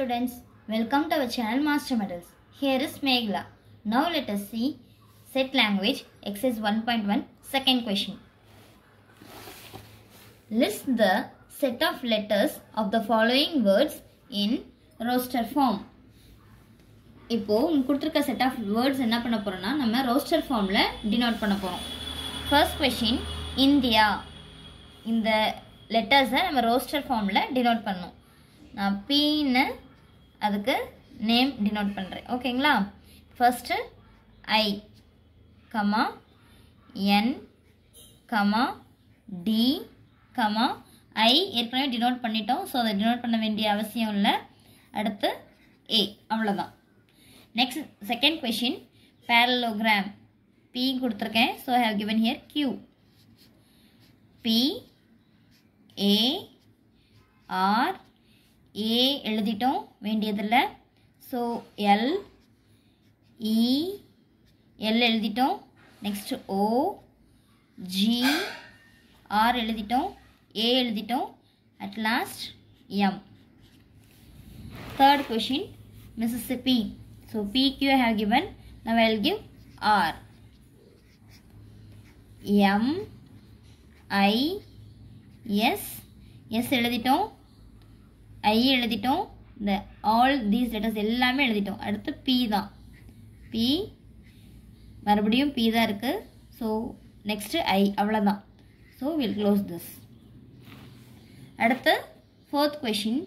students, welcome to our channel Master Metals. Here is Megla. Now let us see set language exercise 1.1 second question. List the set of letters of the following words in roster form. இப்போ உங்களுக்கு கொடுத்துருக்க set of words என்ன பண்ண போறோம்னா நம்ம roster ஃபார்மில் denote பண்ண போகிறோம் ஃபர்ஸ்ட் கொஷின் இந்தியா இந்த லெட்டர்ஸை நம்ம ரோஸ்டர் ஃபார்மில் டினோட் பண்ணணும் நான் பீன்னு அதுக்கு நேம் டினோட் பண்ணுறேன் ஓகேங்களா first I comma N comma T comma I ஏற்கனவே டினோட் பண்ணிட்டோம் ஸோ அதை டினோட் பண்ண வேண்டிய அவசியம் இல்லை அடுத்து ஏ அவ்வளோதான் next second question parallelogram B கொடுத்துருக்கேன் so I have given here q P A R A எழுதிட்டோம் வேண்டியதில்லை ஸோ எல் இ எல் எழுதிட்டோம் நெக்ஸ்ட் ஓ ஜி ஆர் எழுதிட்டோம் ஏ எழுதிட்டோம் at last M third question Mississippi so PQ I have given now I will give R M I S S எழுதிட்டோம் I எழுதிட்டோம் இந்த all these letters எல்லாமே எழுதிட்டோம் அடுத்து B தான் பி மறுபடியும் பி தான் இருக்குது ஸோ நெக்ஸ்ட்டு ஐ அவ்வளோதான் ஸோ வில் க்ளோஸ் திஸ் அடுத்து ஃபோர்த் கொஷின்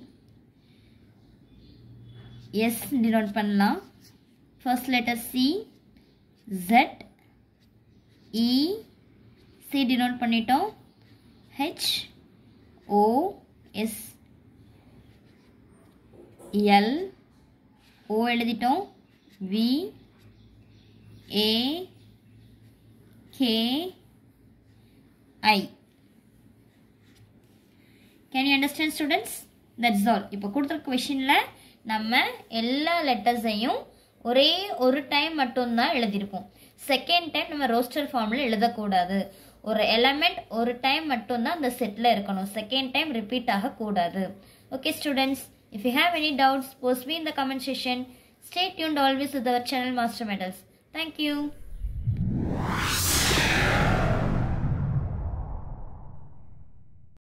எஸ் டினோட் பண்ணலாம் first letter C Z E C denote பண்ணிட்டோம் H O S L O எழுதிட்டோம் V A K I can you understand students that's all இப்போ கொடுத்துருக்க கொஷினில் நம்ம எல்லா லெட்டர்ஸையும் ஒரே ஒரு டைம் மட்டும்தான் எழுதியிருப்போம் செகண்ட் டைம் நம்ம ரோஸ்டர் ஃபார்மில் எழுதக்கூடாது ஒரு எலமெண்ட் ஒரு டைம் மட்டும்தான் அந்த செட்டில் இருக்கணும் செகண்ட் டைம் ரிப்பீட் ஆகக்கூடாது okay students if you have any doubts post me in the comment session stay tuned always with our channel Master Medals thank you